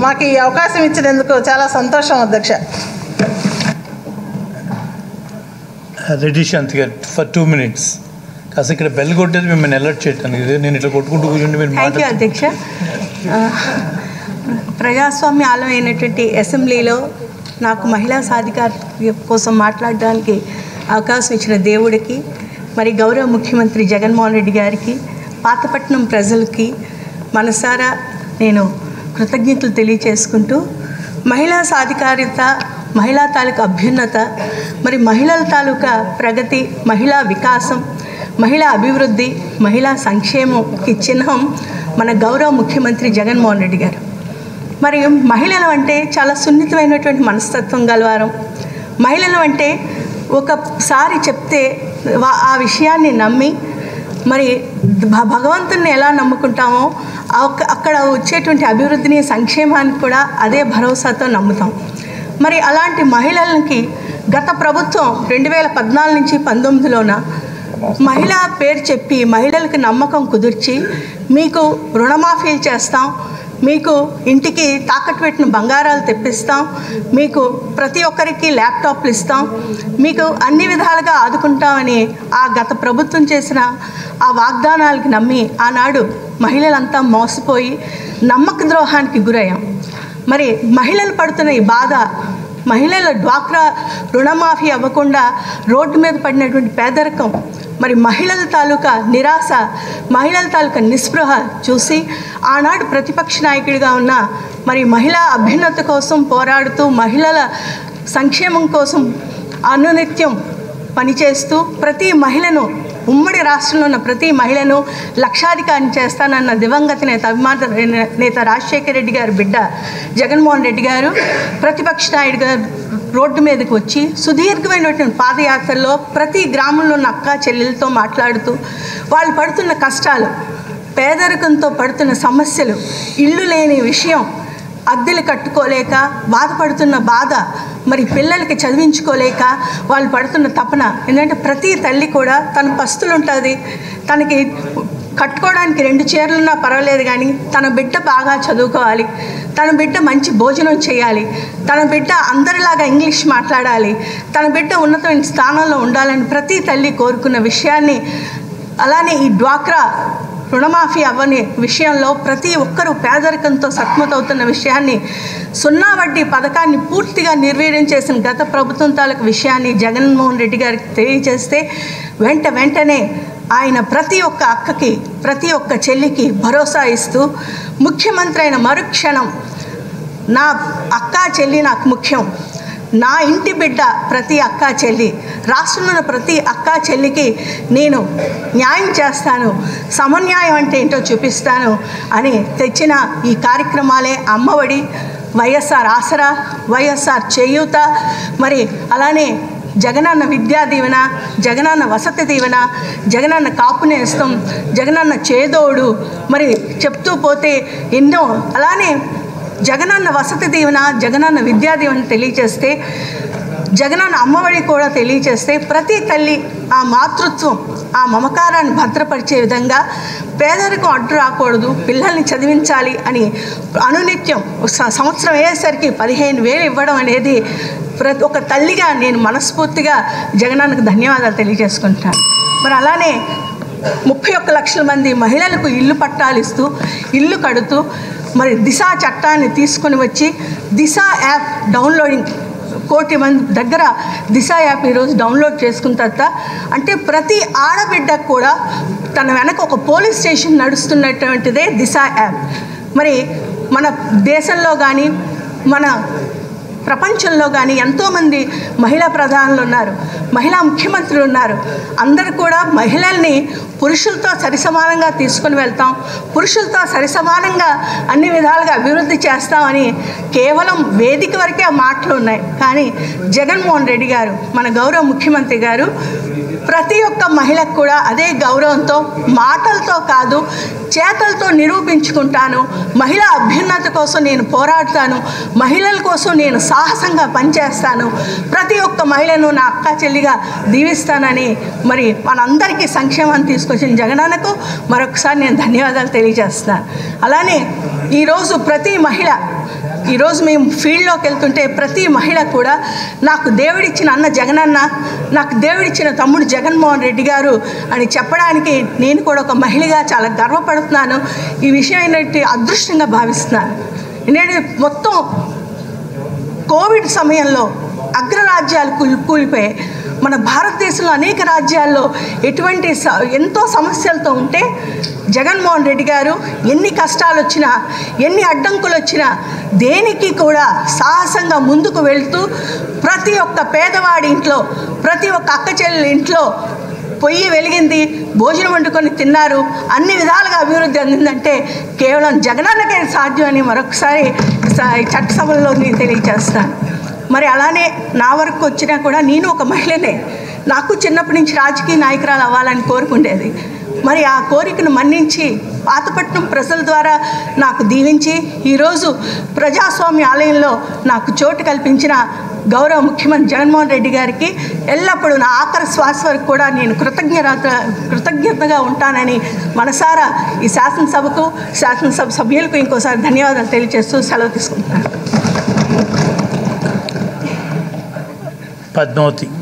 మాకు ఈ అవకాశం ఇచ్చినందుకు చాలా సంతోషం అధ్యక్ష రెడ్డి శాంతి గారు ఫర్ టూ మినిట్స్ కాస్త ఇక్కడ బెల్ కొట్టేది మిమ్మల్ని అలర్ట్ చేయటానికి ఇది నేను ఇట్లా కొట్టుకుంటూ కూర్చుంటే మీరు థ్యాంక్ యూ మాట అధ్యక్ష ఆ, ప్రజాస్వామ్య ఆలయం అయినటువంటి అసెంబ్లీలో నాకు మహిళా సాధికార కోసం మాట్లాడడానికి అవకాశం ఇచ్చిన దేవుడికి మరి గౌరవ ముఖ్యమంత్రి జగన్మోహన్ రెడ్డి గారికి పాతపట్నం ప్రజలకి మనసారా నేను కృతజ్ఞతలు తెలియచేసుకుంటూ మహిళా సాధికారిత మహిళా తాలూకా అభ్యున్నత మరి మహిళల తాలూకా ప్రగతి మహిళా వికాసం మహిళా అభివృద్ధి మహిళా సంక్షేమంకి చిహ్నం మన గౌరవ ముఖ్యమంత్రి జగన్మోహన్ రెడ్డి గారు మరి మహిళలు అంటే చాలా సున్నితమైనటువంటి మనస్తత్వం గలవారం మహిళలు అంటే ఒకసారి చెప్తే వా- ఆ విషయాన్ని నమ్మి మరి భ- భగవంతుని ఎలా నమ్ముకుంటామో ఆ ఒక్క- అక్కడ వచ్చేటువంటి అభివృద్ధిని సంక్షేమానికి కూడా అదే భరోసాతో నమ్ముతాం మరి అలాంటి మహిళలకి గత ప్రభుత్వం రెండు వేల పద్నాలుగు నుంచి పంతొమ్మిదిలోన మహిళ పేరు చెప్పి మహిళలకు నమ్మకం కుదిర్చి మీకు రుణమాఫీ చేస్తాం మీకు ఇంటికి తాకట్టు పెట్టిన బంగారాలు తెప్పిస్తాం మీకు ప్రతి ఒక్కరికి ల్యాప్టాప్లు ఇస్తాం మీకు అన్ని విధాలుగా ఆదుకుంటామని ఆ గత ప్రభుత్వం చేసిన ఆ వాగ్దానాలకి నమ్మి ఆనాడు మహిళలంతా మోసపోయి నమ్మక ద్రోహానికి గురయ్యాం మరి మహిళలు పడుతున్న ఈ బాధ మహిళల డ్వాక్రా రుణమాఫీ అవ్వకుండా రోడ్డు మీద పడినటువంటి పేదరికం మరి మహిళల తాలూకా నిరాశ మహిళల తాలూకా నిస్పృహ చూసి ఆనాడు ప్రతిపక్ష నాయకుడిగా ఉన్న మరి మహిళా అభ్యున్నత కోసం పోరాడుతూ మహిళల సంక్షేమం కోసం అనునిత్యం పనిచేస్తూ ప్రతి మహిళను ఉమ్మడి రాష్ట్రంలో ఉన్న ప్రతి మహిళను లక్షాధికారం చేస్తానన్న దివంగత నేత అభిమాన నేత రాజశేఖర రెడ్డి గారి బిడ్డ జగన్మోహన్ రెడ్డి గారు ప్రతిపక్ష నాయుడు గారు రోడ్డు మీదకి వచ్చి సుదీర్ఘమైనటువంటి పాదయాత్రలో ప్రతి గ్రామంలో ఉన్న అక్క చెల్లెలతో మాట్లాడుతూ వాళ్ళు పడుతున్న కష్టాలు పేదరికంతో పడుతున్న సమస్యలు ఇల్లు లేని విషయం అద్దెలు కట్టుకోలేక బాధపడుతున్న బాధ మరి పిల్లలకి చదివించుకోలేక వాళ్ళు పడుతున్న తపన ఎందుకంటే ప్రతి తల్లి కూడా తన పస్తులు ఉంటుంది తనకి కట్టుకోవడానికి రెండు చీరలున్నా పర్వాలేదు కానీ తన బిడ్డ బాగా చదువుకోవాలి తన బిడ్డ మంచి భోజనం చేయాలి తన బిడ్డ అందరిలాగా ఇంగ్లీష్ మాట్లాడాలి తన బిడ్డ ఉన్నతమైన స్థానంలో ఉండాలని ప్రతి తల్లి కోరుకున్న విషయాన్ని అలానే ఈ డ్వాక్రా రుణమాఫీ అవ్వని విషయంలో ప్రతి ఒక్కరూ పేదరికంతో సతమతవుతున్న విషయాన్ని సున్నా వడ్డీ పథకాన్ని పూర్తిగా నిర్వీర్యం చేసిన గత ప్రభుత్వం తాలూకు విషయాన్ని జగన్మోహన్ రెడ్డి గారికి తెలియజేస్తే వెంట వెంటనే ఆయన ప్రతి ఒక్క అక్కకి ప్రతి ఒక్క చెల్లికి భరోసా ఇస్తూ ముఖ్యమంత్రి అయిన మరుక్షణం నా అక్క చెల్లి నాకు ముఖ్యం నా ఇంటి బిడ్డ ప్రతి అక్క చెల్లి రాష్ట్రంలో ఉన్న ప్రతి అక్క చెల్లికి నేను న్యాయం చేస్తాను సమన్యాయం అంటే ఏంటో చూపిస్తాను అని తెచ్చిన ఈ కార్యక్రమాలే అమ్మఒడి వైఎస్ఆర్ ఆసరా వైఎస్ఆర్ చేయూత మరి అలానే జగనన్న విద్యా దీవెన జగనన్న వసతి దీవెన జగనన్న కాపు నేస్తం జగనన్న చేదోడు మరి చెప్తూ పోతే ఎన్నో అలానే జగనన్న వసతి దీవెన జగనన్న విద్యా దీవెన తెలియజేస్తే జగనన్న అమ్మఒడి కూడా తెలియజేస్తే ప్రతి తల్లి ఆ మాతృత్వం ఆ మమకారాన్ని భద్రపరిచే విధంగా పేదరికం అడ్డు రాకూడదు పిల్లల్ని చదివించాలి అని అనునిత్యం స- సంవత్సరం అయ్యేసరికి పదిహేను వేలు ఇవ్వడం అనేది ప్రతి ఒక తల్లిగా నేను మనస్ఫూర్తిగా జగనన్నకు ధన్యవాదాలు తెలియజేసుకుంటాను మరి అలానే ముప్పై ఒక్క లక్షల మంది మహిళలకు ఇల్లు పట్టాలు ఇస్తూ ఇల్లు కడుతూ మరి దిశ చట్టాన్ని తీసుకొని వచ్చి దిశ యాప్ డౌన్లోడింగ్ కోటి మంది దగ్గర దిశ యాప్ ఈరోజు డౌన్లోడ్ చేసుకున్న తర్వాత అంటే ప్రతి ఆడబిడ్డకు కూడా తన వెనక ఒక పోలీస్ స్టేషన్ నడుస్తున్నటువంటిదే దిశ యాప్ మరి మన దేశంలో కానీ మన ప్రపంచంలో కానీ ఎంతోమంది మహిళా ప్రధానులు ఉన్నారు మహిళా ముఖ్యమంత్రులు ఉన్నారు అందరూ కూడా మహిళల్ని పురుషులతో సరిసమానంగా తీసుకొని వెళ్తాం పురుషులతో సరిసమానంగా అన్ని విధాలుగా అభివృద్ధి చేస్తామని కేవలం వేదిక వరకే ఆ మాటలు ఉన్నాయి కానీ జగన్మోహన్ రెడ్డి గారు మన గౌరవ ముఖ్యమంత్రి గారు ప్రతి ఒక్క మహిళకు కూడా అదే గౌరవంతో మాటలతో కాదు చేతలతో నిరూపించుకుంటాను మహిళా అభ్యున్నత కోసం నేను పోరాడతాను మహిళల కోసం నేను సాహసంగా పనిచేస్తాను ప్రతి ఒక్క మహిళను నా అక్క చెల్లిగా దీవిస్తానని మరి మనందరికీ సంక్షేమాన్ని తీసుకొచ్చిన జగనన్నకు మరొకసారి నేను ధన్యవాదాలు తెలియజేస్తున్నాను అలానే ఈరోజు ప్రతి మహిళ ఈరోజు మేము ఫీల్డ్లోకి వెళ్తుంటే ప్రతి మహిళ కూడా నాకు దేవుడిచ్చిన అన్న జగనన్న నాకు దేవుడిచ్చిన తమ్ముడు జగన్మోహన్ రెడ్డి గారు అని చెప్పడానికి నేను కూడా ఒక మహిళగా చాలా గర్వపడుతున్నాను ఈ విషయం ఏంటంటే అదృష్టంగా భావిస్తున్నాను ఎందుకంటే మొత్తం కోవిడ్ సమయంలో అగ్రరాజ్యాలు కూలి కూలిపోయాయి మన భారతదేశంలో అనేక రాజ్యాల్లో ఎటువంటి స- ఎంతో సమస్యలతో ఉంటే జగన్మోహన్ రెడ్డి గారు ఎన్ని కష్టాలు వచ్చినా ఎన్ని అడ్డంకులు వచ్చినా దేనికి కూడా సాహసంగా ముందుకు వెళ్తూ ప్రతి ఒక్క పేదవాడి ఇంట్లో ప్రతి ఒక్క అక్క చెల్లెల ఇంట్లో పొయ్యి వెలిగింది భోజనం వండుకొని తిన్నారు అన్ని విధాలుగా అభివృద్ధి అందిందంటే కేవలం జగనన్నకే సాధ్యం అని మరొకసారి స- ఈ చట్టసభల్లో నేను తెలియజేస్తాను మరి అలానే నా వరకు వచ్చినా కూడా నేను ఒక మహిళనే నాకు చిన్నప్పటి నుంచి రాజకీయ నాయకురాలు అవ్వాలని కోరుకుండేది మరి ఆ కోరికను మన్నించి పాతపట్నం ప్రజల ద్వారా నాకు దీవించి ఈరోజు ప్రజాస్వామ్య ఆలయంలో నాకు చోటు కల్పించిన గౌరవ ముఖ్యమంత్రి జగన్మోహన్ రెడ్డి గారికి ఎల్లప్పుడూ నా ఆఖరి శ్వాస వరకు కూడా నేను కృతజ్ఞత కృతజ్ఞతగా ఉంటానని మనసారా ఈ శాసనసభకు శాసనసభ సభ్యులకు ఇంకోసారి ధన్యవాదాలు తెలియజేస్తూ సెలవు తీసుకుంటున్నాను పద్మావతి